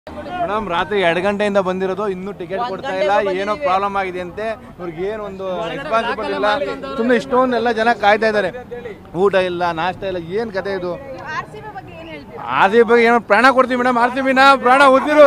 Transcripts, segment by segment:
madam ರಾತ್ರಿ ಎರಡು ಗಂಟೆಯಿಂದ ಬಂದಿರೋದು ಇನ್ನೂ ಟಿಕೆಟ್ ಕೊಡ್ತಾ ಇಲ್ಲ ಏನೋ ಪ್ರಾಬ್ಲಮ್ ಆಗಿದೆ ಅಂತೆ ಇವ್ರಿಗೆ ಏನು ಒಂದು ರೆಸ್ಪಾನ್ಸಿಬಲ್ ಇಲ್ಲ ಸುಮ್ಮನೆ ಇಷ್ಟೊಂದು ಎಲ್ಲ ಜನ ಕಾಯ್ತಾ ಇದ್ದಾರೆ ಊಟ ಇಲ್ಲ ನಾಷ್ಟ ಇಲ್ಲ ಏನು ಕತೆ ಇದು ಆರ್ ಸಿ ಬಿ ಬಗ್ಗೆ ಏನ್ ಹೇಳ್ತೀರಾ ಆರ್ ಸಿ ಬಗ್ಗೆ ಏನೋ ಪ್ರಾಣ ಕೊಡ್ತೀವಿ ಮೇಡಮ್ ಆರ್ ಸಿ ಬಿನ ಪ್ರಾಣ ಉದ್ದಿರು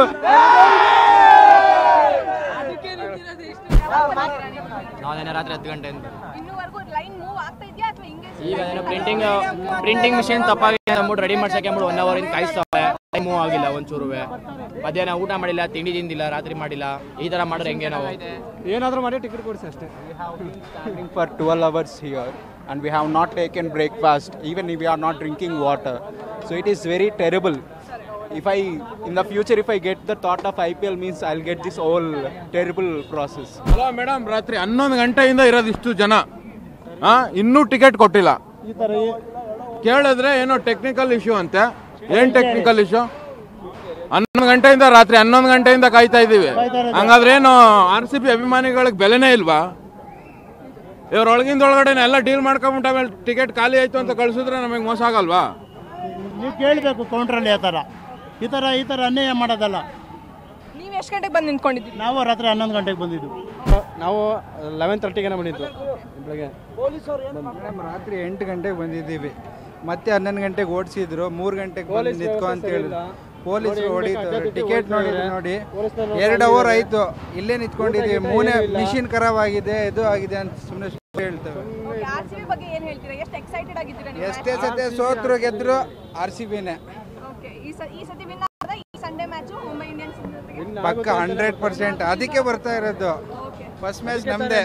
ನಾವು ನೆನ್ನೆ ರಾತ್ರಿ ಹತ್ತು ಗಂಟೆ ಅಂತ ಇನ್ನೂವರೆಗೂ ಲೈನ್ ಮೂವ್ ಆಗ್ತಾ ಇದೆಯಾ ಅಥವಾ ಹಿಂಗೆ ಈಗ ಏನೋ ಪ್ರಿಂಟಿಂಗ್ ಪ್ರಿಂಟಿಂಗ್ ಮಿಷಿನ್ ತಪ್ಪಾಗಿದೆ ಅಂದ್ಬಿಟ್ಟು ರೆಡಿ ಮಾಡ್ಸಕ್ಕೆ ಅಂದ್ಬಿಟ್ಟು ಒನ್ ಅವರಿಂದ ಕಾಯಿಸ್ತವೆ ಟೈಮ್ ಮೂವ್ ಆಗಿಲ್ಲ ಒಂಚೂರು ಮಧ್ಯಾಹ್ನ ಊಟ ಮಾಡಿಲ್ಲ ತಿಂಡಿ ತಿಂದಿಲ್ಲ ರಾತ್ರಿ ಮಾಡಿಲ್ಲ ಈ ಥರ ಮಾಡಿದ್ರೆ ಹೆಂಗೆ ನಾವು ಏನಾದರೂ ಮಾಡಿ ಟಿಕೆಟ್ ಕೊಡಿಸಿ ಅಷ್ಟೇ standing for 12 hours here and we have not taken breakfast even if we are not drinking water so it is very terrible if i in the future if i get the thought of ipl means i'll get this whole terrible process hello madam ರಾತ್ರಿ ಹನ್ನೊಂದು ಗಂಟೆಯಿಂದ ಇರೋದು ಇಷ್ಟು ಜನ ಆ ಇನ್ನೂ ticket ಕೊಟ್ಟಿಲ್ಲ ಕೇಳಿದ್ರೆ ಏನೋ ಟೆಕ್ನಿಕಲ್ ಇಶ್ಯೂ ಅಂತೆ ಏನ್ ಟೆಕ್ನಿಕಲ್ ಇಶ್ಯೂ ಹನ್ನೊಂದು ಗಂಟೆಯಿಂದ ರಾತ್ರಿ ಹನ್ನೊಂದು ಗಂಟೆಯಿಂದ ಕಾಯ್ತಾ ಇದ್ದೀವಿ ಹಂಗಾದ್ರೆ ಏನು ಆರ್ ಸಿ ಬಿ ಅಭಿಮಾನಿಗಳಿಗೆ ಬೆಲೆನೇ ಇಲ್ವಾ ಇವ್ರ ಒಳಗಿಂದ ಒಳಗಡೆ ಎಲ್ಲ ಡೀಲ್ ಮಾಡ್ಕೊಂಬಿಟ್ಟು ಆಮೇಲೆ ಟಿಕೆಟ್ ಖಾಲಿ ಆಯ್ತು ಅಂತ ಕಳ್ಸಿದ್ರೆ ನಮಗೆ ಮೋಸ ಆಗಲ್ವಾ ನೀವು ಕೇಳಬೇಕು ಕೌಂಟ್ರಲ್ಲಿ ಆ ಥರ ಈ ಥರ ಈ ಥರ ಅನ್ಯಾಯ ಮಾಡೋದಲ್ಲ ನೀವ್ ಎಷ್ಟು ಗಂಟೆಗೆ ಬಂದು ನಿಂತ್ಕೊಂಡಿದ್ದೀರಿ ನಾವು ರಾತ್ರಿ ಹನ್ನೊಂದು ಗಂಟೆಗೆ ಬಂದಿದ್ದು ನಾವು ಲೆವೆನ್ ತರ್ಟಿಗೆ ಬಂದಿದ್ದು ಬೆಳಗ್ಗೆ ಮೇಡಮ್ ರಾತ್ರಿ ಎಂಟು ಗಂಟೆಗೆ ಬಂದಿದ್ದೀವಿ ಮತ್ತೆ ಹನ್ನೊಂದು ಗಂಟೆಗೆ ಓಡಿಸಿದ್ರು ಮೂರು ಗಂಟೆಗೆ ಬಂದು ನಿಂತ್ಕೊ ಅಂತ ಹೇಳಿದ್ರು ಪೊಲೀಸರು ಹೊಡಿತಾರೆ ಟಿಕೆಟ್ ನೋಡಿದ್ರು ನೋಡಿ ಎರಡು ಅವರ್ ಆಯ್ತು ಇಲ್ಲೇ ನಿಂತ್ಕೊಂಡಿದ್ದೀವಿ ಮೂನೇ ಮಿಷಿನ್ ಖರಾಬ್ ಆಗಿದೆ ಇದು ಆಗಿದೆ ಅಂತ ಸುಮ್ಮನೆ ಹೇಳ್ತೇವೆ ಆರ್ ಸಿ ಬಿ ಬಗ್ಗೆ ಏನ್ ಹೇಳ್ತೀರಾ ಎಷ್ಟು ಎಕ್ಸೈಟೆಡ್ ಆಗಿದ್ದೀರಾ ನೀವು ಎಷ್ಟೇ ಸತೆ ಸೋತ್ರು ಗೆದ್ರು ಆರ್ ಸಿ ಬಿನೇ ಓಕೆ ಈ ಸ ಈ ಸತಿ ವಿನ್ ಆದ್ರೆ ಈ ಸಂಡೇ ಮ್ಯಾಚು ಮುಂಬೈ ಇಂಡಿಯನ್ಸ್ ಜೊತೆಗೆ ಪಕ್ಕ ಹಂಡ್ರೆಡ್ ಪರ್ಸೆಂಟ್ ಅದಕ್ಕೆ ಬರ್ತಾ ಇರೋದು ಫಸ್ಟ್ ಮ್ಯಾಚ್ ನಮ್ದೇ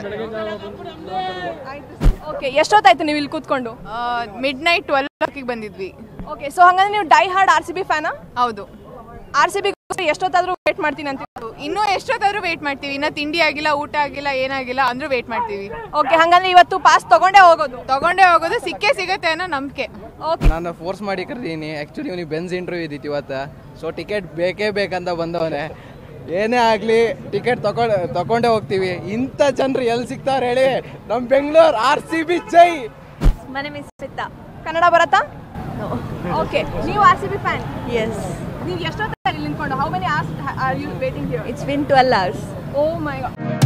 ಓಕೆ ಎಷ್ಟೊತ್ತಾಯ್ತು ನೀವು ಇಲ್ಲಿ ಕೂತ್ಕೊಂಡು ಮಿಡ್ ನೈಟ್ ಟ್ವೆಲ್ ಓ ಬಂದಿದ್ವಿ ಓಕೆ ಸೊ ಹಂಗಂದ್ರೆ ನೀವು die hard R C B ಫ್ಯಾನಾ ಹೌದು ಆರ್ ಸಿ ಬಿ ಎಷ್ಟೊತ್ತಾದ್ರೂ ವೇಟ್ ಮಾಡ್ತೀನಿ ಅಂತ ಇನ್ನೂ ಎಷ್ಟೊತ್ತಾದ್ರೂ ವೇಟ್ ಮಾಡ್ತೀವಿ ಇನ್ನ ತಿಂಡಿ ಆಗಿಲ್ಲ ಊಟ ಆಗಿಲ್ಲ ಏನಾಗಿಲ್ಲ ಅಂದ್ರೂ ವೇಟ್ ಮಾಡ್ತೀವಿ ಓಕೆ ಹಂಗಂದ್ರೆ ಇವತ್ತು ಪಾಸ್ ತಗೊಂಡೇ ಹೋಗೋದು ತಗೊಂಡೇ ಹೋಗೋದು ಸಿಕ್ಕೇ ಸಿಗತ್ತೆ ಅನ್ನೋ ನಂಬಿಕೆ ಓಕೆ ನಾನು ಫೋರ್ಸ್ ಮಾಡಿ ಕರ್ದೀನಿ ಆ್ಯಕ್ಚುಲಿ ಇವ್ನಿಗೆ ಬೆನ್ಸ್ ಇಂಟರ್ವ್ಯೂ ಇದ್ದಿತ್ತು ಇವತ್ತು ಸೊ ಟಿಕೆಟ್ ಬೇಕೇ ಬೇಕಂತ ಬಂದವನೇ ಏನೇ ಆಗಲಿ ಟಿಕೆಟ್ ತಗೊಂಡು ತಗೊಂಡೇ ಹೋಗ್ತೀವಿ ಇಂಥ ಜನರು ಎಲ್ಲಿ ಸಿಗ್ತಾರೆ ಹೇಳಿ ನಮ್ಮ ಬೆಂಗಳೂರು ಆರ್ ಸಿ ಬಿ ಜೈ ಮನೆ ಮಿಸ್ ಸ್ಮಿತಾ ಕನ್ನಡ ಬರತ್ತಾ ಓಕೆ ನೀವು R C B fan yes ನೀವು ಎಷ್ಟೊತ್ತಲ್ಲಿ ನಿಂತ್ಕೊಂಡು how many hours are you waiting here it's been twelve hours oh my god